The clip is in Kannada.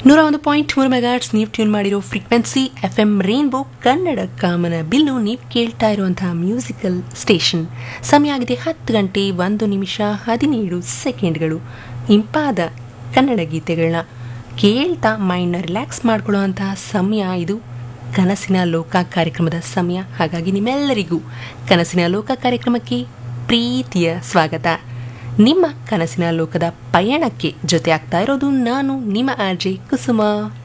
ನೂರ ಒಂದು ಪಾಯಿಂಟ್ ಮೂರು ಮೆಗಾಟ್ಸ್ ನೀವು ಟ್ಯೂನ್ ಮಾಡಿರೋ frequency F M rainbow Kannada ಕಾಮನ ಬಿಲ್ಲು ನೀವು ಕೇಳ್ತಾ ಇರುವಂತಹ ಮ್ಯೂಸಿಕಲ್ ಸ್ಟೇಷನ್ ಸಮಯ ಆಗಿದೆ ಹತ್ತು ಗಂಟೆ ಒಂದು ನಿಮಿಷ ಹದಿನೇಳು ಸೆಕೆಂಡ್ಗಳು ಇಂಪಾದ ಕನ್ನಡ ಗೀತೆಗಳನ್ನ ಕೇಳ್ತಾ ಮೈಂಡ್ನ ರಿಲ್ಯಾಕ್ಸ್ ಮಾಡ್ಕೊಳ್ಳುವಂತಹ ಸಮಯ ಇದು ಕನಸಿನ ಲೋಕ ಕಾರ್ಯಕ್ರಮದ ಸಮಯ ಹಾಗಾಗಿ ನಿಮ್ಮೆಲ್ಲರಿಗೂ ಕನಸಿನ ಲೋಕ ಕಾರ್ಯಕ್ರಮಕ್ಕೆ ಪ್ರೀತಿಯ ಸ್ವಾಗತ ನಿಮ್ಮ ಕನಸಿನ ಲೋಕದ ಪಯಣಕ್ಕೆ ಜೊತೆ ಆಗ್ತಾ ಇರೋದು ನಾನು ನಿಮ್ಮ ಆರ್ಜೆ ಕುಸುಮ